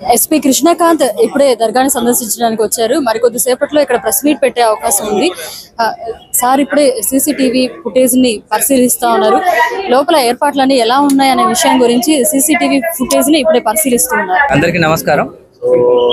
SP Krishnakanth ఇప్పుడే దర్గాని సందర్శించడానికి వచ్చారు మరికొద్ది సేపట్లో ఇక్కడ ప్రెస్ మీట్ పెట్టే అవకాశం ఉంది ఆ, సార్ ఇప్పుడే సీసీటీవీ ఫుటేజ్ ని పరిశీలిస్తా ఉన్నారు లోపల ఏర్పాట్లన్నీ ఎలా ఉన్నాయనే విషయం గురించి సీసీటీవీ ఫుటేజ్ ని ఇప్పుడే పరిశీలిస్తూ ఉన్నారు అందరికీ నమస్కారం సో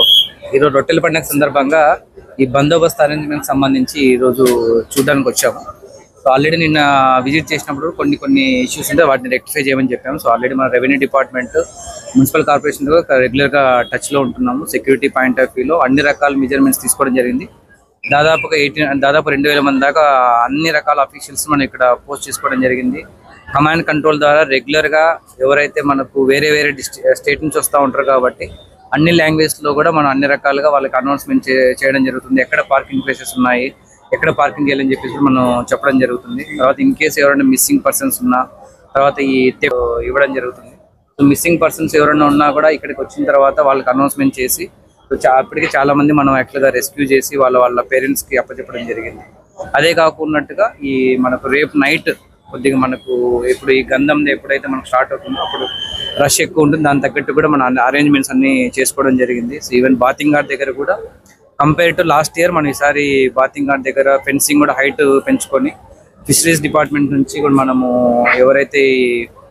ఈరోజు రొట్టెల పండుగ సందర్భంగా ఈ బందోబస్తు అరేంజ్మెంట్ సంబంధించి ఈరోజు చూడడానికి వచ్చాము సో ఆల్రెడీ నిన్న విజిట్ చేసినప్పుడు కొన్ని కొన్ని ఇష్యూస్ ఉంటే వాటిని రెక్టిఫై చేయమని చెప్పాము సో ఆల్రెడీ మన రెవెన్యూ డిపార్ట్మెంట్ మున్సిపల్ కార్పొరేషన్ రెగ్యులర్గా టచ్లో ఉంటున్నాము సెక్యూరిటీ పాయింట్ ఆఫ్ వ్యూలో అన్ని రకాల మెజర్మెంట్స్ తీసుకోవడం జరిగింది దాదాపుగా ఎయిటీన్ దాదాపు రెండు వేల మంది దాకా అన్ని రకాల అఫీషియల్స్ మనం ఇక్కడ పోస్ట్ చేసుకోవడం జరిగింది కమాండ్ కంట్రోల్ ద్వారా రెగ్యులర్ గా ఎవరైతే మనకు వేరే వేరే స్టేట్ నుంచి వస్తూ ఉంటారు కాబట్టి అన్ని లాంగ్వేజ్ లో కూడా మనం అన్ని రకాలుగా వాళ్ళకి అనౌన్స్మెంట్ చేయడం జరుగుతుంది ఎక్కడ పార్కింగ్ ప్లేసెస్ ఉన్నాయి ఎక్కడ పార్కింగ్ చేయాలని చెప్పేసి కూడా మనం చెప్పడం జరుగుతుంది తర్వాత ఇన్ కేసు ఎవరైనా మిస్సింగ్ పర్సన్స్ ఉన్నా తర్వాత ఈ theft ఇవ్వడం జరుగుతుంది సో మిస్సింగ్ పర్సన్స్ ఎవరైనా ఉన్నా కూడా ఇక్కడికి వచ్చిన తర్వాత వాళ్ళకి అనౌన్స్మెంట్ చేసి సో చా- అప్పటికి చాలా మంది మనం యాక్చువల్గా రెస్క్యూ చేసి వాళ్ళ వాళ్ళ పేరెంట్స్ కి అప్పచెప్పడం జరిగింది అదే కాకున్నట్టుగా ఈ మనకు రేపు నైట్ కొద్దిగా మనకు ఇప్పుడు ఈ గంధం ఎప్పుడైతే మనకు స్టార్ట్ అవుతుందో అప్పుడు రష్ ఎక్కువ ఉంటుంది దాని తగ్గట్టు కూడా మన అరేంజ్మెంట్స్ అన్ని చేసుకోవడం జరిగింది సో ఈవెన్ బాతింగ్ గార్డ్ దగ్గర కూడా కంపేర్ టు లాస్ట్ ఇయర్ మనం ఈసారి బాతింగ్ గార్డ్ దగ్గర ఫెన్సింగ్ కూడా హైట్ పెంచుకొని ఫిషరీస్ డిపార్ట్మెంట్ నుంచి కూడా మనము ఎవరైతే ఈ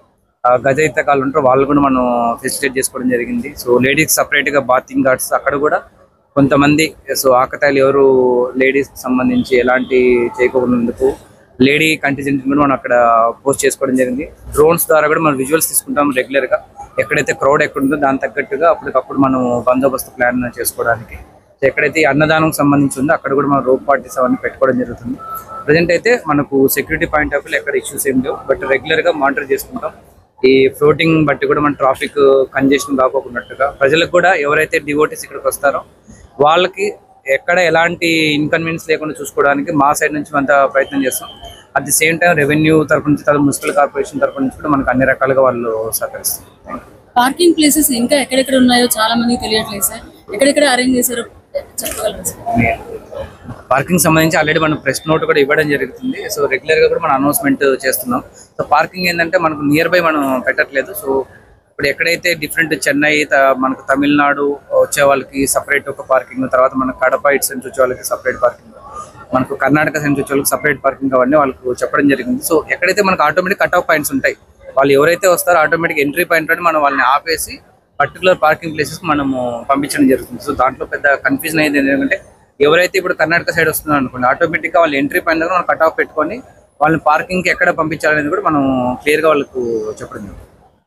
ఆ గజయితకాలు ఉంటారో వాళ్ళు కూడా మనం ఫెసిలిటేట్ చేసుకోవడం జరిగింది సో లేడీస్ సపరేట్ గా బాతింగ్ గార్డ్స్ అక్కడ కూడా కొంతమంది సో ఆకతాయిలు ఎవరు లేడీస్ సంబంధించి ఎలాంటి చేయకపోయినందుకు లేడీ కంటిజెంట్ కూడా మనం అక్కడ పోస్ట్ చేసుకోవడం జరిగింది డ్రోన్స్ ద్వారా కూడా మనం విజువల్స్ తీసుకుంటాం రెగ్యులర్ గా ఎక్కడైతే క్రౌడ్ ఎక్కడ ఉందో దాని తగ్గట్టుగా అప్పటికప్పుడు మనం బందోబస్తు ప్లాన్ చేసుకోవడానికి సో ఎక్కడైతే ఈ అన్నదానం సంబంధించి ఉందో అక్కడ కూడా మనం రోప్ పార్టీస్ అవన్నీ పెట్టుకోవడం జరుగుతుంది ప్రజెంట్ అయితే మనకు సెక్యూరిటీ పాయింట్ ఆఫ్ వ్యూ ఎక్కడ ఇష్యూస్ ఏం లేవు బట్ రెగ్యులర్ గా మానిటర్ చేసుకుంటాం ఈ ఫ్లోటింగ్ బట్టి కూడా మన ట్రాఫిక్ కంజెషన్ కాకోకున్నట్టుగా ప్రజలకు కూడా ఎవరైతే డివోటీస్ ఇక్కడికి వస్తారో వాళ్ళకి ఎక్కడ ఎలాంటి ఇన్కన్వీనియన్స్ లేకుండా చూసుకోవడానికి మా సైడ్ నుంచి అంత ప్రయత్నం చేస్తాం at the same time revenue తరపు నుంచి తర్వాత మున్సిపల్ కార్పొరేషన్ తరపు నుంచి కూడా మనకు అన్ని రకాలుగా వాళ్ళు సహకరిస్తారు Thank you. పార్కింగ్ ప్లేసెస్ ఇంకా ఎక్కడెక్కడ ఉన్నాయో చాలా మందికి తెలియట్లేదు సార్ ఎక్కడెక్కడ అరేంజ్ చేశారో చెప్పగలరు సార్ పార్కింగ్ సంబంధించి ఆల్రెడీ మనం ప్రెస్ నోట్ కూడా ఇవ్వడం జరుగుతుంది సో రెగ్యులర్ గా కూడా మనం అనౌన్స్మెంట్ చేస్తున్నాం సో పార్కింగ్ ఏంటంటే మనకు నియర్ బై మనం పెట్టట్లేదు సో ఇప్పుడు ఎక్కడైతే డిఫరెంట్ చెన్నై త- మనకు తమిళనాడు వచ్చే వాళ్ళకి సపరేట్ ఒక పార్కింగ్ తర్వాత మనకు కడప ఇటు నుంచి వచ్చే వాళ్ళకి సపరేట్ పార్కింగ్ మనకు కర్ణాటక నుంచి వచ్చే వాళ్ళకి సపరేట్ పార్కింగ్ అవన్నీ వాళ్ళకు చెప్పడం జరిగింది సో ఎక్కడైతే మనకు ఆటోమేటిక్ కట్ ఆఫ్ పాయింట్స్ ఉంటాయి వాళ్ళు ఎవరైతే వస్తారో ఆటోమేటిక్ ఎంట్రీ పాయింట్ మనం వాళ్ళని ఆపేసి పర్టికులర్ పార్కింగ్ ప్లేసెస్ మనము పంపించడం జరుగుతుంది సో దాంట్లో పెద్ద కన్ఫ్యూజన్ అయ్యేది ఏంటంటే ఎవరైతే ఇప్పుడు కర్ణాటక సైడ్ వస్తున్నారు అనుకోండి ఆటోమేటిక్ గా వాళ్ళు ఎంట్రీ పాయింట్ దగ్గర మనం కట్ ఆఫ్ పెట్టుకొని వాళ్ళని పార్కింగ్ కి ఎక్కడ పంపించాలనేది కూడా మనం క్లియర్ గా వాళ్ళకు చెప్పడం జరుగుతుంది